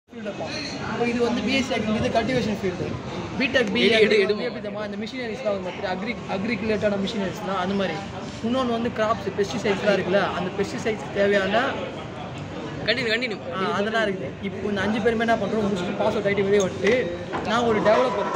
இப்போ இது வந்து பிஎஸ்சி அக்ரி இது கல்டிவேஷன் ஃபீல்டு பிடெக் பி எப்படி தெரியுமா இந்த மிஷினரிஸ்லாம் வந்து பார்த்துட்டு அக்ரி அக்ரிக்கு ரிலேட்டான மிஷினரிஸ்லாம் அந்த மாதிரி இன்னொன்று வந்து கிராப்ஸ் பெஸ்டிசைட்ஸ்லாம் இருக்குல்ல அந்த பெஸ்டிசைட்ஸ் தேவையான கண்டினியூ கண்டினியூ ஆ, அதெல்லாம் இருக்குது இப்போ இந்த அஞ்சு பேருமே என்ன பண்ணுறோம் முடிச்சுட்டு பாஸ் அவுட் ஆகிட்டு வெளியே வந்துட்டு நான் ஒரு டெவலப்பர்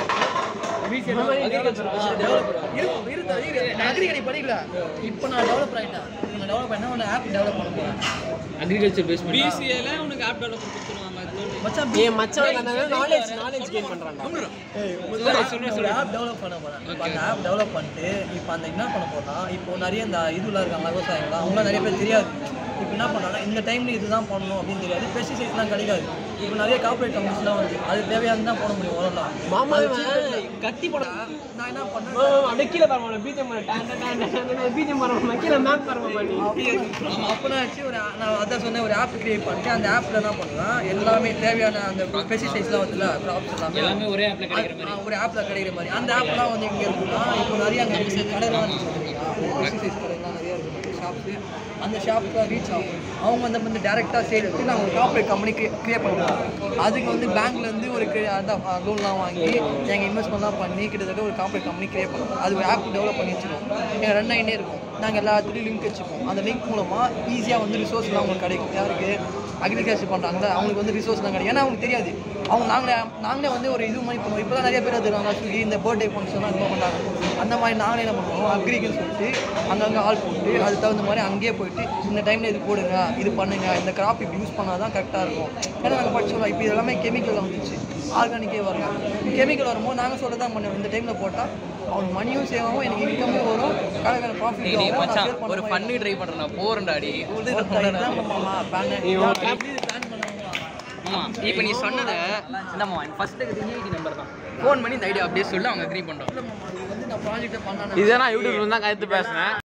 அக்ரிகலை படிக்கல இப்போ நான் டெவலப்பர் ஆகிட்டேன் நான் டெவலப் பண்ண ஒரு ஆப் டெவலப் பண்ண போகிறேன் அக்ரிகல்ச்சர் பேஸ் பண்ணி பிசிஏல உனக்கு ஆப் டெவலப்பர் கொடுத்துருவாங்க மச்சான் என் மச்சான் நாலேஜ் நாலேஜ் கெயின் பண்றான்டா ஒரு ஆப் டெவலப் பண்ண போறேன் இப்போ அந்த ஆப் டெவலப் பண்ணிட்டு இப்போ அந்த என்ன பண்ண போறேன்னா இப்போ நிறைய இந்த இதுலாம் இருக்காங்க விவசாயிகள்லாம் அவங்களாம் நிறைய பேர் தெரியாது இப்போ என்ன பண்ணாங்கன்னா இந்த டைம்ல இதுதான் பண்ணணும் அப்படின்னு தெரியாது பெஸ்டிசைட்ஸ்லாம் கிடைக்காது இப்போ நிறைய கார்பரேட் கம்பெனிஸ்லாம் வந்து அது தேவையானது தான் போட முடியும் உரம்லாம் மாமா இவன் கத்தி போட நான் என்ன பண்ணேன் அப்படியே கீழே பரவாயில்ல பீஜம் பண்ண பீஜம் பரவாயில்ல கீழே மேப் பரவாயில்ல அப்போ வச்சு ஒரு நான் அதான் சொன்னேன் ஒரு ஆப் கிரியேட் பண்ணிட்டு அந்த ஆப்பில் என்ன பண்ணுவேன் எல்லாமே தேவையான அந்த பெஸ்டிசைட்ஸ்லாம் வந்துல க்ராப்ஸ் எல்லாமே எல்லாமே ஒரே ஆப்ல கிடைக்கிற மாதிரி ஆ, ஒரு ஆப்ல கிடைக்கிற மாதிரி அந்த ஆப்லாம் வந்து இங்க இருக்குன்னா இப்போ நிறைய அங்கே கடைலாம் பெஸ்டிசைட்ஸ் கடைலாம் நிறைய இருக்கு ஷாப்ஸு அந்த ஷாப்க்கு ரீச் ஆகும் அவங்க வந்து வந்து டேரெக்டாக சேல் எடுத்து நாங்கள் ஒரு கார்பரேட் கம்பெனி கிரியேட் பண்ணுவோம் அதுக்கு வந்து பேங்க்லேருந்து ஒரு cre- அதான் லோன்லாம் வாங்கி எங்கள் இன்வெஸ்ட்மெண்ட்லாம் பண்ணி கிட்டத்தட்ட ஒரு கார்பரேட் கம்பெனி கிரியேட் பண்ணுவோம் அது ஒரு ஆப் டெவலப் பண்ணி வச்சுருக்கோம் எங்கள் ரன் ஆகிட்டே இருக்கும் நாங்கள் எல்லாத்துலேயும் லிங்க் வச்சுப்போம் அந்த லிங்க் மூலமாக ஈஸியாக வந்து ரிசோர்ஸ்லாம் அவங்களுக்கு கிடைக்கும் யாருக்கு அக்ரிகல்ச்சர் பண்ணுறாங்களா அவங்களுக்கு வந்து ரிசோர்ஸ்லாம் கிடைக்கும் ஏன்னா அவங்களுக்கு தெரியாது அவங்க நாங்களே நாங்களே வந்து ஒரு இது மாதிரி பண்ணுவோம் இப்போ நிறைய பேர் அது நாங்கள் ஸ்விக்கி இந்த பர்த்டே ஃபங்க்ஷன்லாம் இது பண்ணுறாங்க அந்த மாதிரி நாங்களே என்ன பண்ணுவோம் அக்ரிகல்னு சொல்லிட்டு அங்கங்கே ஆள் போட்டு அதுக்கு தகுந்த மாதிரி அங்கேயே போயிட்டு இந்த டைமில் இது போடுங்க இது பண்ணுங்க இந்த கிராப் இப்படி யூஸ் பண்ணால் தான் கரெக்டாக இருக்கும் ஏன்னா நாங்கள் படிச்சோம் இப்போ இது எல்லாமே கெமிக்கல் வந்துச்சு ஆர்கானிக்கே வரல கெமிக்கல் வரும்போது நாங்கள் சொல்ல தான் பண்ணுவோம் இந்த டைமில் போட்டால் அவனுக்கு மணியும் சேவ் ஆகும் எனக்கு இன்கமும் வரும் கடைக்கான டேய் ப்ராஃபிட் மச்சான் ஒரு ஃபன்னு ட்ரை பண்றேன் போறேன்டாடி ஆமா இப்போ நீ சொன்னதை இந்தம்மா ஃபர்ஸ்ட் இஐடி நம்பர் தான் ஃபோன் பண்ணி இந்த ஐடியா அப்படியே சொல்லி அவங்க அக்ரி பண்றோம் வந்து நான் ப்ராஜெக்ட்டை பண்ணேன் இதே நான் யூடியூப்ல தான் கருத்து பேசுனேன்